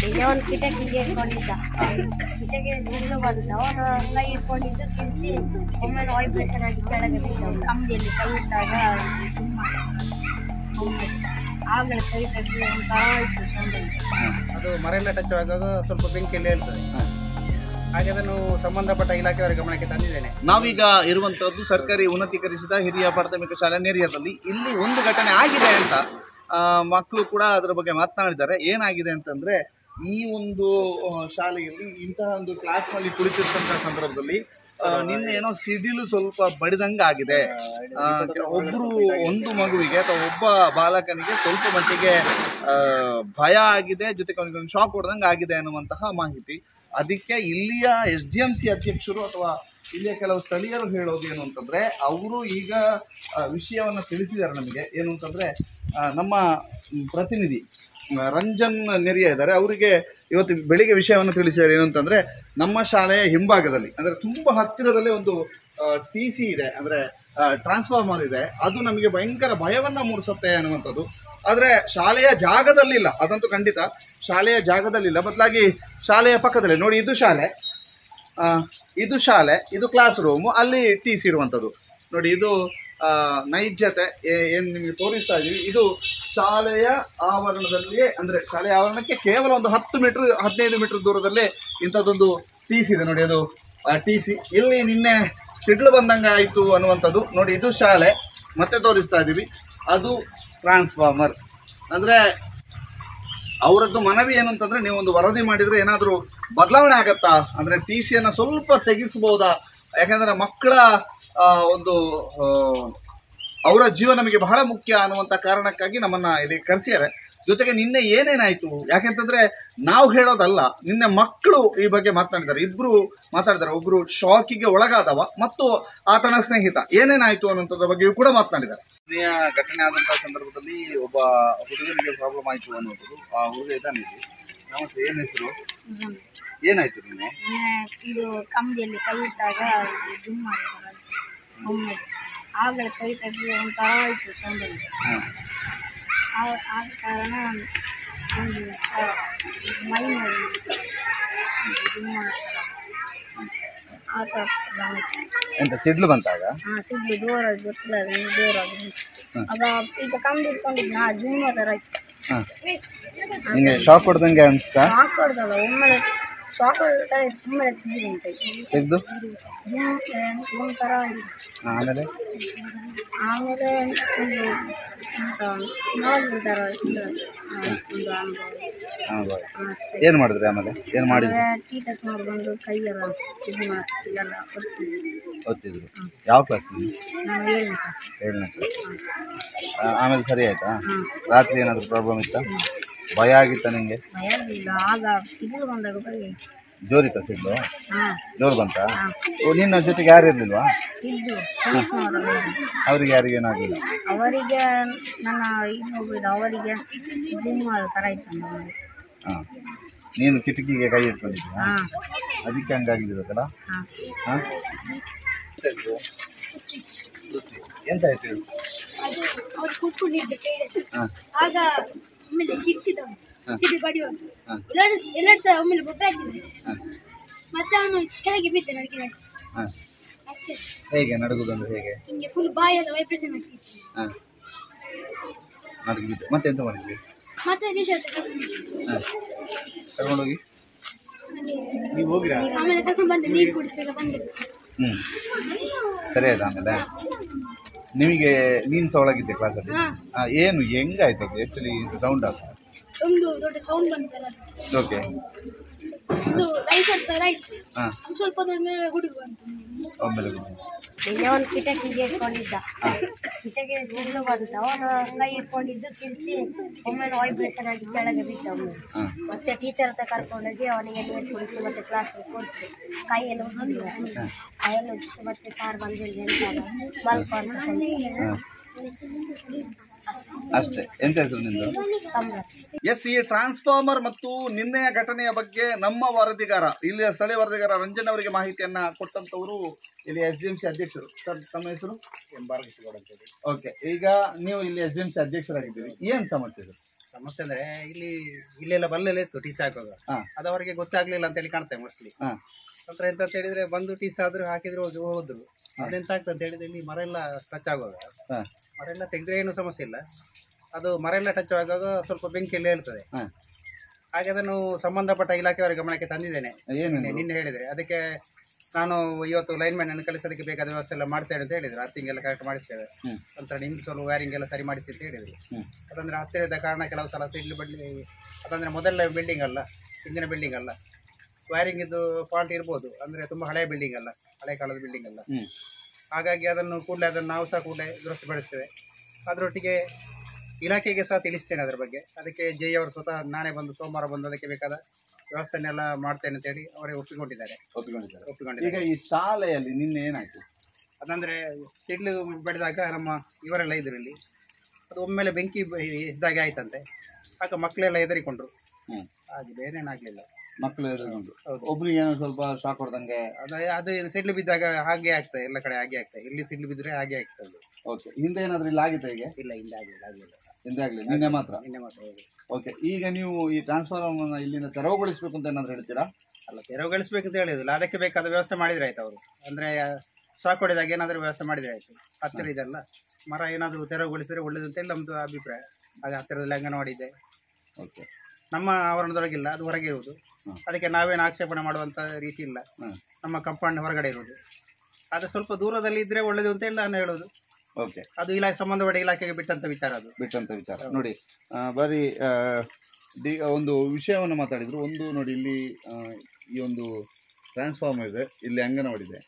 ಇಲ್ಲಿ ಒಂದು ಕಿಟಕಿಗೆ ಇಟ್ಕೊಂಡಿದ್ದ ಕಿಟಕಿ ಸಿಡ್ಲು ಬಂತು ಅವನು ಕೈ ಇಟ್ಕೊಂಡಿದ್ದು ಕಿರ್ಚಿ ಒಮ್ಮೆ ವೈಬ್ರೇಷನ್ ಆಗಿ ಕೆಳಗೆ ಬಿದ್ದವು ಕಂಬಿಯಲ್ಲಿ ಕೈ ಇಟ್ಟಾಗ ಆಮೇಲೆ ಕೈ ತೆಗೆದು ಒಂಥರ ಆಯ್ತು ಸಂಡೆ ಅದು ಮರೆಲ್ಲ ಟಚ್ ಆಗುವಾಗ ಸ್ವಲ್ಪ ಬೆಂಕಿಯಲ್ಲಿ ಹೇಳ್ತದೆ ಹಾಗೆ ಅದನ್ನು ಸಂಬಂಧಪಟ್ಟ ಇಲಾಖೆಯವರ ಗಮನಕ್ಕೆ ತಂದಿದ್ದೇನೆ ನಾವೀಗ ಇರುವಂತಹದ್ದು ಸರ್ಕಾರಿ ಉನ್ನತೀಕರಿಸಿದ ಹಿರಿಯ ಪ್ರಾಥಮಿಕ ಶಾಲೆ ನೆರಿಯದಲ್ಲಿ ಇಲ್ಲಿ ಒಂದು ಘಟನೆ ಆಗಿದೆ ಅಂತ ಆ, ಮಕ್ಕಳು ಕೂಡ ಅದರ ಬಗ್ಗೆ ಮಾತನಾಡಿದ್ದಾರೆ ಏನಾಗಿದೆ ಅಂತಂದ್ರೆ ಈ ಒಂದು ಆ, ಶಾಲೆಯಲ್ಲಿ ಇಂತಹ ಒಂದು ಕ್ಲಾಸ್ನಲ್ಲಿ ಕುಳಿತಿರ್ತಂತಹ ಸಂದರ್ಭದಲ್ಲಿ ಆ, ನಿನ್ನೆ ಏನೋ ಸಿಡಿಲು ಸ್ವಲ್ಪ ಬಡಿದಂಗೆ ಆಗಿದೆ ಆ, ಒಬ್ರು ಒಂದು ಮಗುವಿಗೆ ಅಥವಾ ಒಬ್ಬ ಬಾಲಕನಿಗೆ ಸ್ವಲ್ಪ ಮಟ್ಟಿಗೆ ಆ, ಭಯ ಆಗಿದೆ ಜೊತೆಗೆ ಅವನಿಗೆ ಒಂದು ಶಾಕ್ ಹೊಡೆದಂಗೆ ಆಗಿದೆ ಅನ್ನುವಂತಹ ಮಾಹಿತಿ ಅದಕ್ಕೆ ಇಲ್ಲಿಯ ಎಸ್ ಡಿ ಎಂ ಸಿ ಅಧ್ಯಕ್ಷರು ಅಥವಾ ಇಲ್ಲಿಯ ಕೆಲವು ಸ್ಥಳೀಯರು ಹೇಳೋದು ಏನು ಅಂತಂದ್ರೆ ಅವರು ಈಗ ಆ, ವಿಷಯವನ್ನ ತಿಳಿಸಿದ್ದಾರೆ ನಮಗೆ ಏನು ಅಂತಂದ್ರೆ ಆ, ನಮ್ಮ ಮ್, ಪ್ರತಿನಿಧಿ ಮ್, ರಂಜನ್ ನೆರಿಯ ಇದ್ದಾರೆ ಅವರಿಗೆ ಇವತ್ತು ಬೆಳಿಗ್ಗೆ ವಿಷಯವನ್ನು ತಿಳಿಸಿದ್ದಾರೆ ಏನು ಅಂತಂದ್ರೆ ನಮ್ಮ ಶಾಲೆಯ ಹಿಂಭಾಗದಲ್ಲಿ ಅಂದ್ರೆ ತುಂಬಾ ಹತ್ತಿರದಲ್ಲೇ ಒಂದು ಟಿ ಸಿ ಇದೆ ಅಂದ್ರೆ ಟ್ರಾನ್ಸ್ಫಾರ್ಮರ್ ಇದೆ ಅದು ನಮಗೆ ಭಯಂಕರ ಭಯವನ್ನ ಮೂಡಿಸುತ್ತೆ ಅನ್ನುವಂಥದ್ದು ಆದರೆ ಶಾಲೆಯ ಜಾಗದಲ್ಲಿಲ್ಲ ಅದಂತೂ ಖಂಡಿತ ಶಾಲೆಯ ಜಾಗದಲ್ಲಿಲ್ಲ ಬದಲಾಗಿ ಶಾಲೆಯ ಪಕ್ಕದಲ್ಲಿ ನೋಡಿ ಇದು ಶಾಲೆ ಆ, ಇದು ಶಾಲೆ ಇದು ಕ್ಲಾಸ್ ರೂಮು ಅಲ್ಲಿ ಟಿ ಸಿ ಇರುವಂಥದ್ದು ನೋಡಿ ಇದು ಆ, ನೈಜತೆ ಏನು ನಿಮಗೆ ತೋರಿಸ್ತಾ ಇದ್ದೀವಿ ಇದು ಶಾಲೆಯ ಆವರಣದಲ್ಲಿಯೇ ಅಂದರೆ ಶಾಲೆಯ ಆವರಣಕ್ಕೆ ಕೇವಲ ಒಂದು ಹತ್ತು ಮೀಟ್ರ್ ಹದಿನೈದು ಮೀಟ್ರ್ ದೂರದಲ್ಲೇ ಇಂಥದ್ದೊಂದು ಟಿ ಸಿ ಇದೆ ನೋಡಿ ಅದು ಟಿ ಸಿ ಇಲ್ಲಿ ನಿನ್ನೆ ಸಿಡ್ಲು ಬಂದಂಗೆ ಆಯಿತು ಅನ್ನುವಂಥದ್ದು ನೋಡಿ ಇದು ಶಾಲೆ ಮತ್ತೆ ತೋರಿಸ್ತಾ ಇದ್ದೀವಿ ಅದು ಟ್ರಾನ್ಸ್ಫಾರ್ಮರ್ ಅಂದರೆ ಅವರದ್ದು ಮನವಿ ಏನಂತಂದ್ರೆ ನೀವು ಒಂದು ವರದಿ ಮಾಡಿದ್ರೆ ಏನಾದರೂ ಬದಲಾವಣೆ ಆಗತ್ತಾ ಅಂದ್ರೆ ಟಿ ಸಿಯನ್ನು ಸ್ವಲ್ಪ ತೆಗಿಸ್ಬೋದಾ ಯಾಕಂದ್ರೆ ಮಕ್ಕಳ ಆ, ಒಂದು ಆ, ಅವರ ಜೀವ ನಮಗೆ ಬಹಳ ಮುಖ್ಯ ಅನ್ನುವಂಥ ಕಾರಣಕ್ಕಾಗಿ ನಮ್ಮನ್ನ ಇಲ್ಲಿ ಕರೆಸಿದ್ದಾರೆ ಜೊತೆಗೆ ನಿನ್ನೆ ಏನೇನಾಯ್ತು ಯಾಕೆಂತಂದ್ರೆ ನಾವು ಹೇಳೋದಲ್ಲ ನಿನ್ನೆ ಮಕ್ಕಳು ಈ ಬಗ್ಗೆ ಮಾತನಾಡಿದ್ದಾರೆ ಇಬ್ರು ಮಾತಾಡಿದ್ದಾರೆ ಒಬ್ರು ಶಾಕಿಗೆ ಒಳಗಾದವ ಮತ್ತು ಆತನ ಸ್ನೇಹಿತ ಏನೇನಾಯ್ತು ಅನ್ನೋದ್ರ ಬಗ್ಗೆಯೂ ಕೂಡ ಮಾತನಾಡಿದ್ದಾರೆ ನಿನ್ನೆಯ ಘಟನೆ ಆದಂತಹ ಸಂದರ್ಭದಲ್ಲಿ ಒಬ್ಬ ಹುಡುಗನಿಗೆ ಪ್ರಾಬ್ಲಮ್ ಆಯ್ತು ಅನ್ನೋದು ಆ ಹುಡುಗ ಇದ್ದಾನೆ ಇಲ್ಲಿ ನಮಸ್ತೆ ಏನ್ ಹೆಸರು ಏನಾಯ್ತು ನಿನ್ನೆ ಇದು ಕಂಬಿಯಲ್ಲಿ ಕೈ ಇಟ್ಟಾಗ ಜುಮ್ ಮಾಡಿದ್ದಾರೆ ಒಮ್ಮೆ ಆಮೇಲೆ ಕೈ ತೆಗೆದು ಒಂಥರ ಆಯಿತು ಸಂಡೆ ಹ್ಮ್. ಆದ ಕಾರಣ ಒಂದು ತರ ಮೈ ಮೇಲೆ ಜುಮ್ ಮಾಡ್ತಾರೆ ಆ ಥರ ಬಂದಿತ್ತು. ಎಂತ ಸಿಡ್ಲು ಬಂತಾಗ ಹಾ ಸಿಗ್ಲಿ ಜೋರಾಗಿ ಗೊತ್ತಿಲ್ಲ ಅದು ಜೋರಾಗಿ ಆಗ ಈಗ ಕಂಬಿ ಇಟ್ಕೊಂಡಿದ್ನ ಜುಮ್ ಥರ ಆಯ್ತು ಹಾ ನಿಂಗೆ ಶಾಕ್ ಹೊಡೆದಂಗೆ ಅನಿಸ್ತಾ ಶಾಕ್ ಹೊಡೆದಲ್ಲ ಒಮ್ಮೆಲೆ ಶಾಕ್ ಹೊಡೆದ ಒಮ್ಮೆಲೆ ತೆಗ್ದಿದೆ ತೆಗ್ದು ಜುಮ್ ಒಂಥರ ಆಗಿದೆ ಆಮೇಲೆ ಆಮೇಲೆ ಒಂದು ಅಂತ ನಾಲ್ಕು ಥರ ಇದು, ಆ, ಒಂದು ಅನುಭವ ಹಾ ಬಾಯ್ ಅಷ್ಟೇ ಏನು ಮಾಡಿದ್ರಿ ಆಮೇಲೆ ಏನು ಮಾಡಿದ್ರಿ ಟೀಚರ್ಸ್ನವ್ರು ಬಂದು ಕೈಯೆಲ್ಲ ಇದು ಮಾ ಇದೆಲ್ಲ ಕೊಡ್ತಿದ್ರು ಓದ್ತಿದ್ರು ಯಾವ ಕ್ಲಾಸ್ ನೀವು ನಾನು ಏಳನೇ ಕ್ಲಾಸ್ ಏಳನೇ ಕ್ಲಾಸ್ ಆಮೇಲೆ ಸರಿ ಆಯ್ತಾ ಹಾಂ ರಾತ್ರಿ ಏನಾದರೂ ಪ್ರಾಬ್ಲಮ್ ಇತ್ತಾ ಭಯ ಆಗಿತ್ತಾ ನಿಂಗೆ ಭಯ ಇಲ್ಲ ಆಗ ಸಿಡಿಲು ಬಂದಾಗ ಬರೀ ಜೋರಿತ್ತಾ ಸಿಡ್ಲು ಹಾಂ ಜೋರು ಬಂತಾ ಹಾಂ ಓ ನಿನ್ನ ಜೊತೆಗೆ ಯಾರು ಇರ್ಲಿಲ್ವಾ ಇದ್ದು ಫ್ರೆಂಡ್ಸ್ನವರೆಲ್ಲ ಇದ್ರು. ಅವ್ರಿಗೆ ಯಾರಿಗೂ ಏನಾಗಲಿಲ್ಲ ಅವರಿಗೆ ನನ್ನ ಇನ್ನೊಬ್ಬಿದ್ದು ಅವರಿಗೆ ಜಿಮ್ ಥರ ಇತ್ತು ನಮಗೆ ಹಾಂ ನೀನು ಕಿಟಕಿಗೆ ಕೈ ಇಟ್ಕೊಂಡಿದ್ಯಾ ಹಾಂ ಅದಕ್ಕೆ ಹಂಗಾಗಿರ್ಬೇಕಲ್ಲ ಹಾಂ ಹಾಂ ಎಂತ ಆಯ್ತು ಅದು ಅವ್ರು ಕೂತ್ಕೊಂಡಿದ್ದ ಕೈಯಲ್ಲಿ ಹಾಂ ಆಗ ಒಮ್ಮೆಲೆ ಕಿರ್ಚಿದವನು ಸಿಡಿ ಬಡಿಯುವಂತ ಹ. ಎಲ್ಲರೂ ಎಲ್ಲರೂ ಸಹ ಒಮ್ಮೆಲೆ ಬೊಬ್ಬೆ ಹಾಕಿದ್ರು ಹಾಂ ಮತ್ತೆ ಅವನು ಕೆಳಗೆ ಬಿದ್ದ ನಡಿಗೆ ನಡಿ ಹಾಂ ಅಷ್ಟೇ ಹೇಗೆ ನಡುಗುದಂದ್ರೆ ಹೇಗೆ ಹಿಂಗೆ ಫುಲ್ ಬಾಯೆಲ್ಲ ವೈಬ್ರೇಷನ್ ಆಗ್ತಿತ್ತು ಹಾಂ ನಡುಗಿ ಬಿದ್ದು ಮತ್ತೆ ಎಂತ ಮಾಡಿದ್ವಿ ಮತ್ತೆ ಟೀಚರ್ ಹಾಂ ತಗೊಂಡೋಗಿ ನೀವು ಹೋಗಿರಾ ಆಮೇಲೆ ಕರ್ಕೊಂಡು ಬಂದೆ ನೀರು ಕುಡಿಸೆಲ್ಲ ಬಂದಿದ್ದು ಹ್ಞೂ ಸರಿ ಆಯ್ತು ಆಮೇಲೆ ನಿಮಗೆ ನೀನು ಸಹ ಒಳಗಿದ್ದೆ ಕ್ಲಾಸಲ್ಲಿ ಹಾ. ಹಾಂ ಏನು ಹೆಂಗಾಯ್ತು ಅದು ಆ್ಯಕ್ಚುಲಿ ಇದು ಸೌಂಡ್ ಆಗ್ತದೆ ಒಂದು ದೊಡ್ಡ ಸೌಂಡ್ ಬಂತಲ್ಲ ಓಕೆ ಇದು ಲೈಸರ್ ಥರ ಇತ್ತು ಹಾಂ ಸ್ವಲ್ಪ ಹೊತ್ತ ಮೇಲೆ ಗುಡುಗು ಬಂತು ಒಮ್ಮೆಲೆ ಬಿದ್ದು. ನಿನ್ನೆ ಒಂದು ಕಿಟಕಿಗೆ ಇಟ್ಕೊಂಡಿದ್ದ ಕಿಟಕಿ ಸಿಡ್ಲು ಬಂತು ಅವನು ಕೈ ಇಟ್ಕೊಂಡಿದ್ದು ಕಿರ್ಚಿ ಒಮ್ಮೆ ವೈಬ್ರೇಷನ್ ಆಗಿ ಕೆಳಗೆ ಬಿದ್ದವನು ಹಾಂ ಮತ್ತೆ ಟೀಚರ್ ಹತ್ರ ಕರ್ಕೊಂಡೋಗಿ ಅವನಿಗೆ ನೀರು ಕುಡಿಸಿ ಮತ್ತೆ ಕ್ಲಾಸ್ ಕೊಡಿಸಿ ಕೈಯಲ್ಲಿ ಉಜ್ಜಿದ್ರು ಕೈಯಲ್ಲಿ ಉಜ್ಜಿಸಿ ಮತ್ತೆ ಸಾರ್ ಬಂದಿಲ್ಲ ಅಂತ ಮಲ್ಕೊ ಅಂತ ಹೇಳಿದ್ರು. ಹಾಂ ಅಷ್ಟೇ ಎಂತ ಹೆಸರು ನಿಂದು ಸಂಬಳ ಎಸ್ ಈ ಟ್ರಾನ್ಸ್ಫಾರ್ಮರ್ ಮತ್ತು ನಿನ್ನೆಯ ಘಟನೆಯ ಬಗ್ಗೆ ನಮ್ಮ ವರದಿಗಾರ ಇಲ್ಲಿಯ ಸ್ಥಳೀಯ ವರದಿಗಾರ ರಂಜನ್ ಅವರಿಗೆ ಮಾಹಿತಿಯನ್ನ ಕೊಟ್ಟಂತವರು ಇಲ್ಲಿ ಎಸ್ ಡಿ ಎಂ ಸಿ ಅಧ್ಯಕ್ಷರು ಸರ್ ತಮ್ಮ ಹೆಸರು ಎಂಬಾರ್ಗಿಸಿಗೌಡ ಅಂತೇಳಿ ಓಕೆ ಈಗ ನೀವು ಇಲ್ಲಿ ಎಸ್ ಡಿ ಎಂ ಸಿ ಅಧ್ಯಕ್ಷರಾಗಿದ್ದೀರಿ ಏನು ಸಮಸ್ಯೆ ಇದು ಸಮಸ್ಯೆ ಅಂದ್ರೆ ಇಲ್ಲಿ ಇಲ್ಲೆಲ್ಲ ಬಲ್ಲೆಲ್ಲ ಇತ್ತು ಟೀಸ್ ಹಾಕುವಾಗ ಹಾ. ಅದು ಅವರಿಗೆ ಗೊತ್ತಾಗ್ಲಿಲ್ಲ ಅಂತ ಹೇಳಿ ಕಾಣ್ತೇವೆ ಮೋಸ್ಟ್ಲಿ ಹಾ. ನಂತರ ಎಂತ ಅಂತ ಹೇಳಿದ್ರೆ ಬಂದು ಟೀಸ್ ಆದ್ರು ಹಾಕಿದ್ರು ಹೋದ್ರು ಹೋದ್ರು ಅದೆಂತ ಆಗ್ತದೆ ಅಂತ ಹೇಳಿದ್ರೆ ಇಲ್ಲಿ ಮರ ಎಲ್ಲ ಟಚ್ ಆಗುವಾಗ ಹಾ. ಮರ ಎಲ್ಲ ತೆಗೆದ್ರೆ ಏನು ಸಮಸ್ಯೆ ಇಲ್ಲ ಅದು ಮರ ಎಲ್ಲ ಟಚ್ ಆಗುವಾಗ ಸ್ವಲ್ಪ ಬೆಂಕಿಯಲ್ಲಿ ಹೇಳ್ತದೆ ಹಾ. ಹಾಗೆ ಅದನ್ನು ಸಂಬಂಧಪಟ್ಟ ಇಲಾಖೆಯವರ ಗಮನಕ್ಕೆ ತಂದಿದ್ದೇನೆ ಏನು ನಿನ್ನೆ- ನಿನ್ನೆ ಹೇಳಿದ್ರೆ ಅದಕ್ಕೆ ನಾನು ಇವತ್ತು ಲೈನ್ ಮ್ಯಾನ್ ಅನ್ನು ಕಳಿಸೋದಕ್ಕೆ ಬೇಕಾದ ವ್ಯವಸ್ಥೆ ಎಲ್ಲ ಮಾಡ್ತೇನೆ ಅಂತ ಹೇಳಿದ್ರು ಅರ್ತಿಂಗ್ ಕರೆಕ್ಟ್ ಮಾಡಿಸ್ತೇವೆ ಹ್ಮ್. ನಂತರ ನಿಮ್ಗೆ ಸ್ವಲ್ಪ ವೈರಿಂಗ್ ಎಲ್ಲ ಸರಿ ಮಾಡಿಸಿ ಅಂತ ಹೇಳಿದ್ರು ಹ್ಮ್. ಅದಂದ್ರೆ ಹತ್ತಿರದ ಕಾರಣ ಕೆಲವು ಸಲ ಸಿಡ್ಲು ಬಡ್ಲಿ ಅದಂದ್ರೆ ಮೊದಲ ಬಿಲ್ಡಿಂಗ್ ಅಲ್ಲ ಹಿಂದಿನ ಬಿಲ್ಡಿಂಗ್ ಅಲ್ಲ ವೈರಿಂಗ್ ಇದು ಫಾಲ್ಟ್ ಇರ್ಬೋದು ಅಂದ್ರೆ ತುಂಬಾ ಹಳೆಯ ಬಿಲ್ಡಿಂಗ್ ಅಲ್ಲ ಹಳೆ ಕಾಲದ ಬಿಲ್ಡಿಂಗ್ ಅಲ್ಲ ಹ್ಮ್. ಹಾಗಾಗಿ ಅದನ್ನು ಕೂಡಲೇ ಅದನ್ನು ನಾವು ಸಹ ಕೂಡಲೇ ದುರಸ್ತಿಪಡಿಸ್ತೇವೆ ಅದರೊಟ್ಟಿಗೆ ಇಲಾಖೆಗೆ ಸಹ ತಿಳಿಸ್ತೇನೆ ಅದರ ಬಗ್ಗೆ ಅದಕ್ಕೆ ಜೈ ಅವರು ಸ್ವತಃ ನಾನೇ ಬಂದು ಸೋಮವಾರ ಬಂದು ಅದಕ್ಕೆ ಬೇಕಾದ ವ್ಯವಸ್ಥೆನೆಲ್ಲ ಮಾಡ್ತೇನೆ ಅಂತೇಳಿ ಅವರೇ ಒಪ್ಪಿಕೊಂಡಿದ್ದಾರೆ ಒಪ್ಪಿಕೊಂಡಿದ್ದಾರೆ ಒಪ್ಪಿಕೊಂಡಿದ್ದಾರೆ ಈಗ ಈ ಶಾಲೆಯಲ್ಲಿ ನಿನ್ನೆ ಏನಾಯ್ತು ಅದಂದ್ರೆ ಸಿಡ್ಲು ಬಡಿದಾಗ ನಮ್ಮ ಇವರೆಲ್ಲ ಇದ್ರು ಇಲ್ಲಿ ಅದು ಒಮ್ಮೆಲೆ ಬೆಂಕಿ ಬ- ಇದ್ದಾಗೆ ಆಯ್ತಂತೆ ಆಗ ಮಕ್ಕಳೆಲ್ಲ ಹೆದರಿಕೊಂಡ್ರು ಹ್ಮ್. ಹಾಗೆ ಬೇರೇನಾಗ್ಲಿಲ್ಲ ಮಕ್ಕಳು ಎದುರುಗೊಂಡು ಹೌದು. ಒಬ್ರಿಗೆ ಏನೋ ಸ್ವಲ್ಪ ಶಾಕ್ ಹೊಡೆದಂಗೆ ಅದು ಅದು ಸಿಡ್ಲು ಬಿದ್ದಾಗ ಹಾಗೆ ಆಗ್ತದೆ ಎಲ್ಲ ಕಡೆ ಹಾಗೆ ಆಗ್ತದೆ ಇಲ್ಲಿ ಸಿಡ್ಲು ಬಿದ್ದರೆ ಹಾಗೆ ಆಗ್ತದೆ ಓಕೆ ಹಿಂದೆ ಏನಾದ್ರು ಇಲ್ಲಿ ಆಗಿತ್ತಾ ಈಗ ಇಲ್ಲ ಹಿಂದೆ ಆಗಿಲ್ಲ ಆಗಿಲ್ಲ ಹಿಂದೆ ಆಗ್ಲಿ ನಿನ್ನೆ ಮಾತ್ರ ನಿನ್ನೆ ಮಾತ್ರ ಹೋಗಿ ಓಕೆ ಈಗ ನೀವು ಈ ಟ್ರಾನ್ಸ್ಫಾರ್ಮರ್ ಇಲ್ಲಿಂದ ತೆರವುಗೊಳಿಸ್ಬೇಕು ಅಂತ ಏನಾದ್ರು ಹೇಳ್ತೀರಾ ಅಲ್ಲ ತೆರವುಗೊಳಿಸ್ಬೇಕು ಅಂತ ಹೇಳಿದಿಲ್ಲ ಅದಕ್ಕೆ ಬೇಕಾದ ವ್ಯವಸ್ಥೆ ಮಾಡಿದ್ರೆ ಆಯ್ತು ಅವರು ಅಂದ್ರೆ ಶಾಕ್ ಹೊಡೆದಾಗ ಏನಾದರೂ ವ್ಯವಸ್ಥೆ ಮಾಡಿದ್ರೆ ಆಯ್ತು ಹತ್ತಿರ ಇದೆಲ್ಲ ಮರ ಏನಾದರೂ ತೆರವುಗೊಳಿಸಿದ್ರೆ ಒಳ್ಳೇದು ಅಂತೇಳಿ ನಮ್ದು ಅಭಿಪ್ರಾಯ ಹಾಗೆ ಹತ್ತಿರದಲ್ಲಿ ಅಂಗನವಾಡಿ ಇದೆ ಓಕೆ ನಮ್ಮ ಆವರಣದೊಳಗಿಲ್ಲ ಅದು ಹೊರಗೆ ಇರುವುದು ಹ್ಮ್. ಅದಕ್ಕೆ ನಾವೇನು ಆಕ್ಷೇಪಣೆ ಮಾಡುವಂತ ರೀತಿ ಇಲ್ಲ ಹ್ಮ್. ನಮ್ಮ ಕಂಪೌಂಡ್ ಹೊರಗಡೆ ಇರುವುದು ಅದು ಸ್ವಲ್ಪ ದೂರದಲ್ಲಿ ಇದ್ರೆ ಒಳ್ಳೇದು ಅಂತ ಹೇಳಿ ನಾನು ಹೇಳೋದು ಓಕೆ ಅದು ಇಲಾಖೆ ಸಂಬಂಧಪಟ್ಟ ಇಲಾಖೆಗೆ ಬಿಟ್ಟಂತ ವಿಚಾರ ಅದು ಬಿಟ್ಟಂತ ವಿಚಾರ ನೋಡಿ ಆ, ಬರೀ ಆ, ಡಿ- ಒಂದು ವಿಷಯವನ್ನು ಮಾತಾಡಿದ್ರು ಒಂದು ನೋಡಿ ಇಲ್ಲಿ ಆ, ಈ ಒಂದು ಟ್ರಾನ್ಸ್ಫಾರ್ಮರ್ ಇದೆ ಇಲ್ಲಿ ಅಂಗನವಾಡಿ ಇದೆ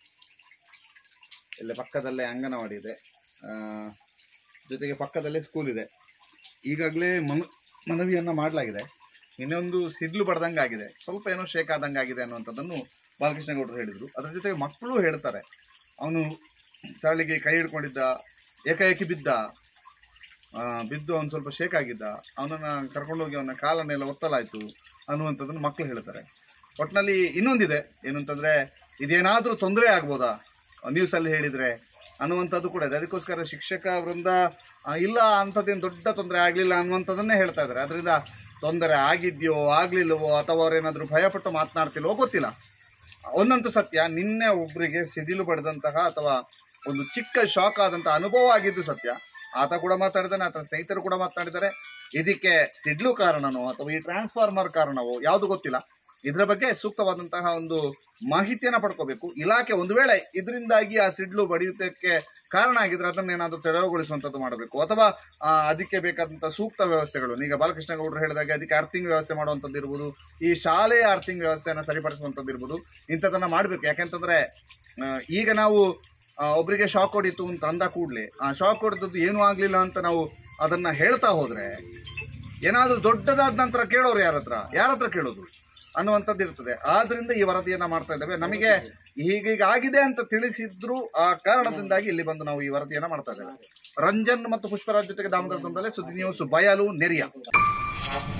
ಇಲ್ಲಿ ಪಕ್ಕದಲ್ಲೇ ಅಂಗನವಾಡಿ ಇದೆ ಆ, ಜೊತೆಗೆ ಪಕ್ಕದಲ್ಲೇ ಸ್ಕೂಲ್ ಇದೆ ಈಗಾಗಲೇ ಮನ ಮನವಿಯನ್ನು ಮಾಡಲಾಗಿದೆ ಇನ್ನೊಂದು ಸಿಡ್ಲು ಬಡ್ದಂಗೆ ಆಗಿದೆ ಸ್ವಲ್ಪ ಏನೋ ಶೇಕ್ ಆದಂಗೆ ಆಗಿದೆ ಅನ್ನುವಂಥದ್ದನ್ನು ಬಾಲಕೃಷ್ಣ ಗೌಡರು ಹೇಳಿದರು ಅದರ ಜೊತೆಗೆ ಮಕ್ಕಳು ಹೇಳ್ತಾರೆ ಅವನು ಸರಳಿಗೆ ಕೈ ಹಿಡ್ಕೊಂಡಿದ್ದ ಏಕಾಏಕಿ ಬಿದ್ದ ಆ, ಬಿದ್ದು ಅವನು ಸ್ವಲ್ಪ ಶೇಕ್ ಆಗಿದ್ದ ಅವನನ್ನು ಕರ್ಕೊಂಡೋಗಿ ಅವನ ಕಾಲನ್ನೆಲ್ಲ ಒತ್ತಲಾಯಿತು ಅನ್ನುವಂಥದ್ದನ್ನು ಮಕ್ಕಳು ಹೇಳ್ತಾರೆ ಒಟ್ಟಿನಲ್ಲಿ ಇನ್ನೊಂದಿದೆ ಏನು ಅಂತಂದರೆ ಇದೇನಾದರೂ ತೊಂದರೆ ಆಗ್ಬೋದಾ ನ್ಯೂಸಲ್ಲಿ ಹೇಳಿದರೆ ಅನ್ನುವಂಥದ್ದು ಕೂಡ ಇದೆ ಅದಕ್ಕೋಸ್ಕರ ಶಿಕ್ಷಕ ವೃಂದ ಆ, ಇಲ್ಲ ಅಂಥದ್ದೇನು ದೊಡ್ಡ ತೊಂದರೆ ಆಗಲಿಲ್ಲ ಅನ್ನುವಂಥದ್ದನ್ನೇ ಹೇಳ್ತಾ ಇದ್ದಾರೆ ಅದರಿಂದ ತೊಂದರೆ ಆಗಿದೆಯೋ ಆಗಲಿಲ್ಲವೋ ಅಥವಾ ಅವರೇನಾದರೂ ಭಯಪಟ್ಟು ಮಾತನಾಡ್ತಿಲ್ವೋ ಗೊತ್ತಿಲ್ಲ ಒಂದಂತೂ ಸತ್ಯ ನಿನ್ನೆ ಒಬ್ಬರಿಗೆ ಸಿಡಿಲು ಬಡಿದಂತಹ ಅಥವಾ ಒಂದು ಚಿಕ್ಕ ಶಾಕ್ ಆದಂತಹ ಅನುಭವ ಆಗಿದ್ದು ಸತ್ಯ ಆತ ಕೂಡ ಮಾತಾಡಿದ್ದಾನೆ ಆತ ಸ್ನೇಹಿತರು ಕೂಡ ಮಾತನಾಡಿದ್ದಾರೆ ಇದಕ್ಕೆ ಸಿಡ್ಲು ಕಾರಣನೋ ಅಥವಾ ಈ ಟ್ರಾನ್ಸ್ಫಾರ್ಮರ್ ಕಾರಣವೋ ಯಾವುದು ಗೊತ್ತಿಲ್ಲ ಇದರ ಬಗ್ಗೆ ಸೂಕ್ತವಾದಂತಹ ಒಂದು ಮಾಹಿತಿಯನ್ನ ಪಡ್ಕೋಬೇಕು ಇಲಾಖೆ ಒಂದು ವೇಳೆ ಇದರಿಂದಾಗಿ ಆ ಸಿಡ್ಲು ಬಡಿಯೋದಕ್ಕೆ ಕಾರಣ ಆಗಿದ್ರೆ ಅದನ್ನ ಏನಾದರೂ ತೆರವುಗೊಳಿಸುವಂಥದ್ದು ಮಾಡಬೇಕು ಅಥವಾ ಆ, ಅದಕ್ಕೆ ಬೇಕಾದಂತಹ ಸೂಕ್ತ ವ್ಯವಸ್ಥೆಗಳು ಈಗ ಬಾಲಕೃಷ್ಣ ಗೌಡರು ಹೇಳಿದಾಗೆ ಅದಕ್ಕೆ ಅರ್ಥಿಂಗ್ ವ್ಯವಸ್ಥೆ ಮಾಡುವಂಥದ್ದು ಇರ್ಬೋದು ಈ ಶಾಲೆಯ ಅರ್ಥಿಂಗ್ ವ್ಯವಸ್ಥೆಯನ್ನು ಸರಿಪಡಿಸುವಂಥದ್ದು ಇರ್ಬೋದು ಇಂಥದನ್ನ ಮಾಡಬೇಕು ಯಾಕೆಂತಂದ್ರೆ ಆ, ಈಗ ನಾವು ಆ, ಒಬ್ರಿಗೆ ಶಾಕ್ ಹೊಡಿತು ಅಂತ ಅಂದ ಕೂಡಲೇ ಆ ಶಾಕ್ ಹೊಡೆದದ್ದು ಏನೂ ಆಗಲಿಲ್ಲ ಅಂತ ನಾವು ಅದನ್ನ ಹೇಳ್ತಾ ಹೋದ್ರೆ ಏನಾದರೂ ದೊಡ್ಡದಾದ ನಂತರ ಕೇಳೋರು ಯಾರ ಹತ್ರ ಯಾರ ಹತ್ರ ಕೇಳೋದು ಅನ್ನುವಂಥದ್ದು ಇರ್ತದೆ ಆದ್ರಿಂದ ಈ ವರದಿಯನ್ನ ಮಾಡ್ತಾ ಇದ್ದೇವೆ ನಮಗೆ ಹೀಗೀಗ ಆಗಿದೆ ಅಂತ ತಿಳಿಸಿದ್ರು ಆ ಕಾರಣದಿಂದಾಗಿ ಇಲ್ಲಿ ಬಂದು ನಾವು ಈ ವರದಿಯನ್ನ ಮಾಡ್ತಾ ಇದ್ದೇವೆ ರಂಜನ್ ಮತ್ತು ಪುಷ್ಪರಾಜ್ ಜೊತೆಗೆ ದಾಮೋದರ ತೊಂದಲೆ ಸುದ್ದಿ ನ್ಯೂಸ್ ಬಯಲು ನೆರಿಯ